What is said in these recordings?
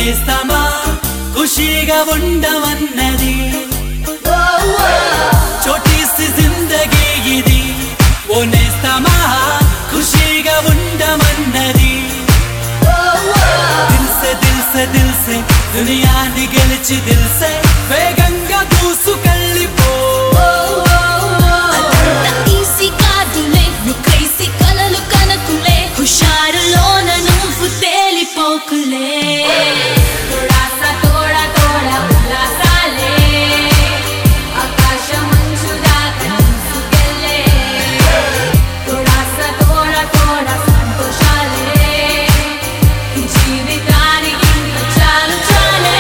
నేస్తామా ఖుషీగా ఉండమన్నది చోటీసి జిందగీ ఇది ఓ నేస్తామా ఖుషీగా ఉండమన్నది దిల్సే దిల్సే దిల్సే దునియాని గెలిచి దిల్సే వేగంగా దూసుకెళ్ళిపో అదంత ఈజీ కాదులే నువ్వు క్రేజీ కలలు కనకులే హుషారులోన నువ్వు తేలిపోకులే थोड़ा सा थोड़ा थोड़ा ఉల్లాసాలే ఆకాశమంచు దాకా తీసుకెళ్ళే थोड़ा सा थोड़ा थोड़ा సంతోషాలే ఈ జీవితానికి ఇంకా చాలు చాలే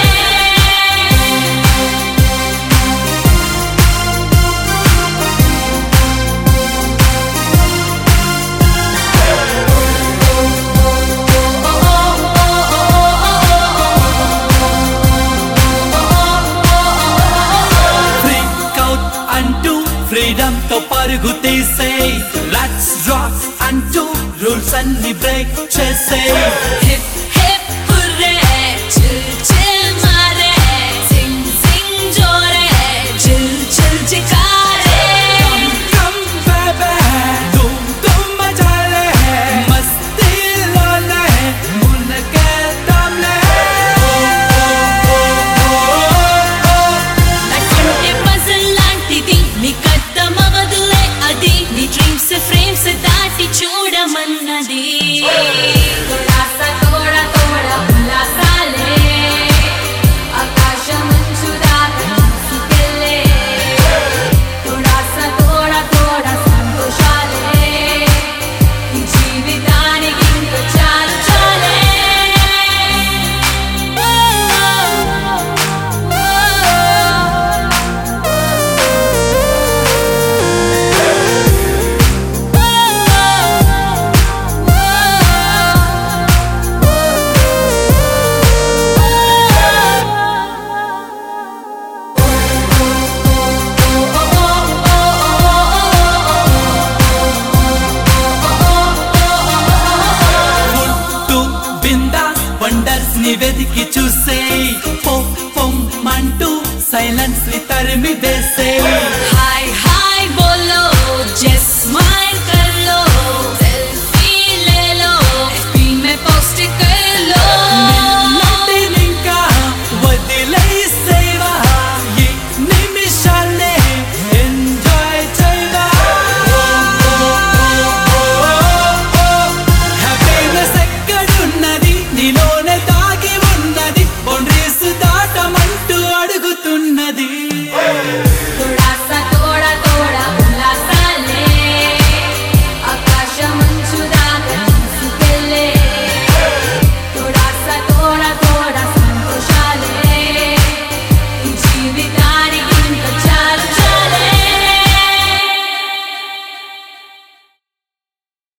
ఫ్రీక్ అవుట్ అంటూ ఫ్రీడమ్ తో పరుగు తీసే లెట్స్ రాక్ అంటూ రూల్స్ అన్ని బ్రేక్ చేసే hip hip hurray chill chill మారే సింగ్ సింగ్ జోరే చిల్ చిల్ చికారే కమ్ బేబే ధూమ్ ధూమ్ మచాలే మస్తీలోనే మునకేద్దాంలే లైఫ్ అంటే పజల్ లాంటిది నీకర్థమవదులే అది నీ డ్రీమ్స్ ఫ్రేమ్స్ దాటి చూడమన్నది थोड़ा सा थोड़ा थोड़ा ఉల్లాసాలే ఆకాశమంచు దాకా తీసుకెళ్ళే थोड़ा सा थोड़ा थोड़ा సంతోషాలే ఈ జీవితానికి ఇంకా చాలు చాలే టు బిందాస్ వండర్స్ ని వెతికి చూసే పో పొమ్మంటూ సైలెన్స్ ని తరిమి వేసే హాయ్